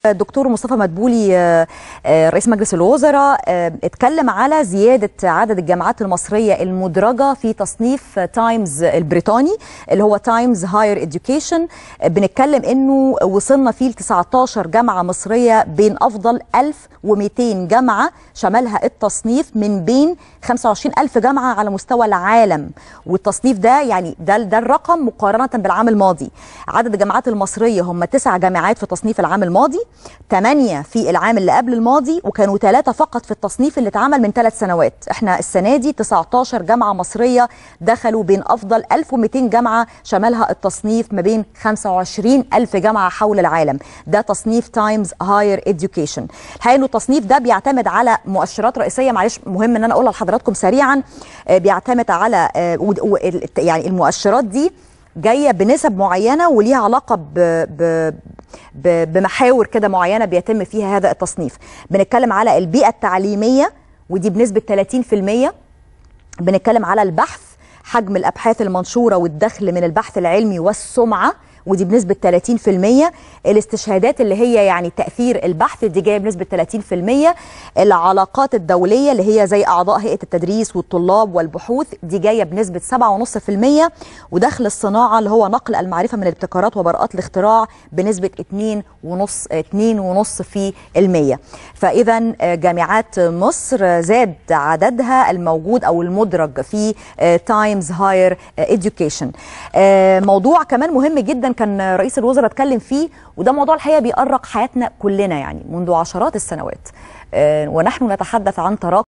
الدكتور مصطفى مدبولي آه، آه، رئيس مجلس الوزراء آه، اتكلم على زيادة عدد الجامعات المصرية المدرجة في تصنيف تايمز البريطاني اللي هو تايمز هاير اديوكيشن بنتكلم انه وصلنا فيه ل 19 جامعة مصرية بين افضل 1200 جامعة شملها التصنيف من بين 25000 جامعة على مستوى العالم والتصنيف ده يعني ده ده الرقم مقارنة بالعام الماضي عدد الجامعات المصرية هم تسع جامعات في تصنيف العام الماضي ثمانية في العام اللي قبل الماضي وكانوا ثلاثة فقط في التصنيف اللي اتعمل من ثلاث سنوات احنا السنة دي 19 جامعة مصرية دخلوا بين أفضل 1200 جامعة شملها التصنيف ما بين 25 ألف جامعة حول العالم ده تصنيف تايمز هاير اديوكيشن الحقيقة انه التصنيف ده بيعتمد على مؤشرات رئيسية معلش مهم ان انا اقولها لحضراتكم سريعا آه، بيعتمد على آه، ود- و- ال- يعني المؤشرات دي جايه بنسب معينه وليها علاقه ب... ب... ب... بمحاور كده معينه بيتم فيها هذا التصنيف بنتكلم على البيئه التعليميه ودي بنسبه 30% بنتكلم على البحث حجم الابحاث المنشوره والدخل من البحث العلمي والسمعه ودي بنسبة 30% الاستشهادات اللي هي يعني تأثير البحث دي جاية بنسبة 30% العلاقات الدولية اللي هي زي أعضاء هيئة التدريس والطلاب والبحوث دي جاية بنسبة 7.5% ودخل الصناعة اللي هو نقل المعرفة من الابتكارات وبراءات الاختراع بنسبة 2.5 في المية فإذا جامعات مصر زاد عددها الموجود أو المدرج في تايمز هاير اديوكيشن موضوع كمان مهم جدا كان رئيس الوزراء اتكلم فيه وده موضوع الحقيقه بيأرق حياتنا كلنا يعني منذ عشرات السنوات آه، ونحن نتحدث عن تراكم